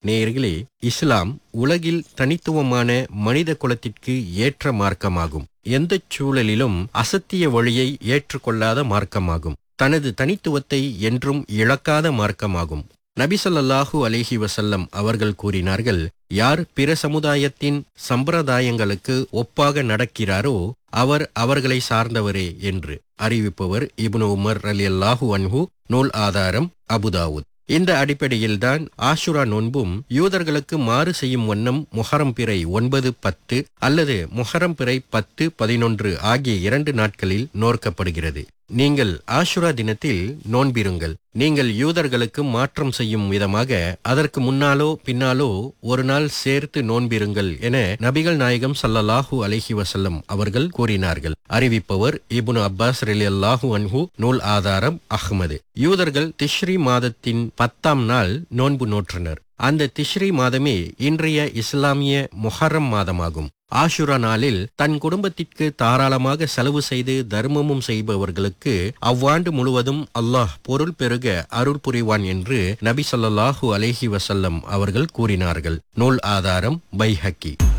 நேயர்களே இஸ்லாம் உலகில் தனித்துவமான மனித குலத்திற்கு ஏற்ற மார்க்கமாகும் எந்தச் சூழலிலும் அசத்திய வழியை ஏற்றுக்கொள்ளாத மார்க்கமாகும் தனது தனித்துவத்தை என்றும் இழக்காத மார்க்கமாகும் நபி ஸல்லல்லாஹு அலைஹி வஸல்லம் அவர்கள் கூறினார்கள் யார் பிற சமுதாயத்தின் சம்பிரதாயங்களுக்கு ஒப்பாக நடக்கிறாரோ அவர் அவர்களை சார்ந்தவரே என்று அறிவிப்பவர் இப்னு உமர் ரலியல்லாஹு அன்ஹு நூல் ஆதாரம் அபுதாவுத் இந்த அடிப்படையில்தான் ஆஷுரா நோன்பும் யூதர்களுக்கு மாறு செய்யும் வண்ணம் முஹரம் பிறை ஒன்பது பத்து அல்லது முஹரம் பிறை பத்து பதினொன்று ஆகிய இரண்டு நாட்களில் நோர்க்கப்படுகிறது நீங்கள் ஆஷுரா தினத்தில் நோன்பிருங்கள் நீங்கள் யூதர்களுக்கு மாற்றம் செய்யும் விதமாக அதற்கு முன்னாலோ பின்னாலோ ஒரு நாள் சேர்த்து நோன்பிருங்கள் என நபிகள் நாயகம் ஸல்லல்லாஹு அலைஹி வஸல்லம் அவர்கள் கூறினார்கள் அறிவிப்பவர் இப்னு அப்பாஸ் ரலியல்லாஹு அன்ஹு நூல் ஆதாரம் அஹ்மது யூதர்கள் திஷ்ரி மாதத்தின் பத்தாம் நாள் நோன்பு நோற்றனர் அந்த திஷ்ரி மாதமே இன்றைய இஸ்லாமிய முஹர்ரம் மாதமாகும் ஆஷுரா நாளில் தன் குடும்பத்திற்கு தாராளமாக செலவு செய்து தர்மமும் செய்பவர்களுக்கு அவ்வாண்டு முழுவதும் அல்லாஹ் பொருள் பெருக அருள் புரிவான் என்று நபி ஸல்லல்லாஹு அலைஹி வஸல்லம் அவர்கள் கூறினார்கள் நூல் ஆதாரம் பைஹக்கி